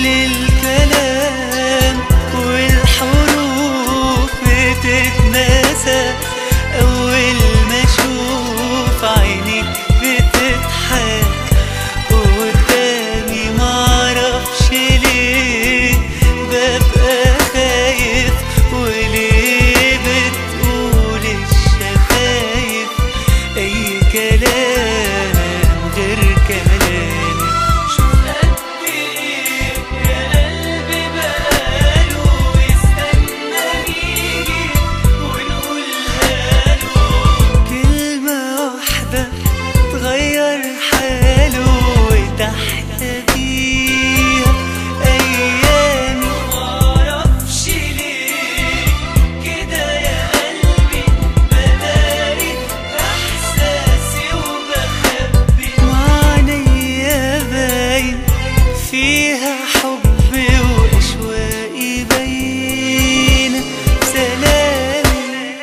كل الكلام والحروف بتتنسى أول ما أشوف عينيك بتضحك قدامي معرفش ليه ببقى خايف وليه بتقول الشفايف أي كلام غير كلامك شوف قد إيه يا قلبي بقاله يستنى نيجي ونقولها له كلمة واحدة تغير حاله وتحيا بيها أيامي معرفش ليه كده يا قلبي بداري إحساسي وبخبي معنيا باين فيها حبي وأشواقي باينة سلامي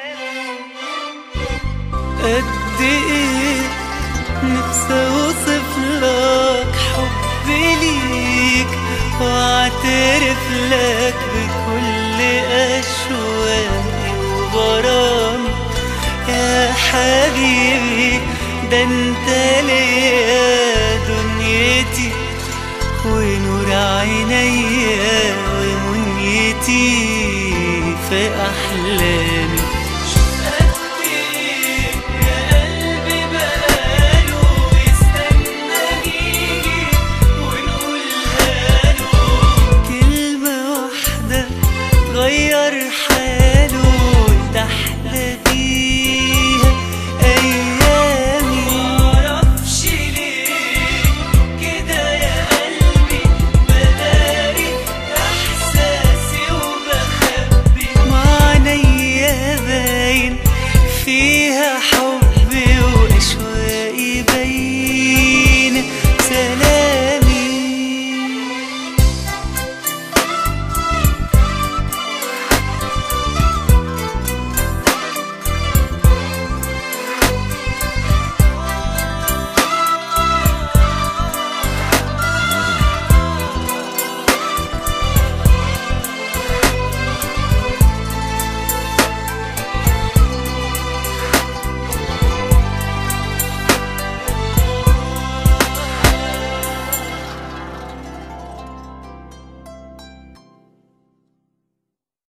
قد ايه نفسي اوصف لك حبي ليك واعترف لك بكل اشواقي وغرامي يا حبيبي ده انت ليا دنيتي ونور عينيا ومنيتي في احلامي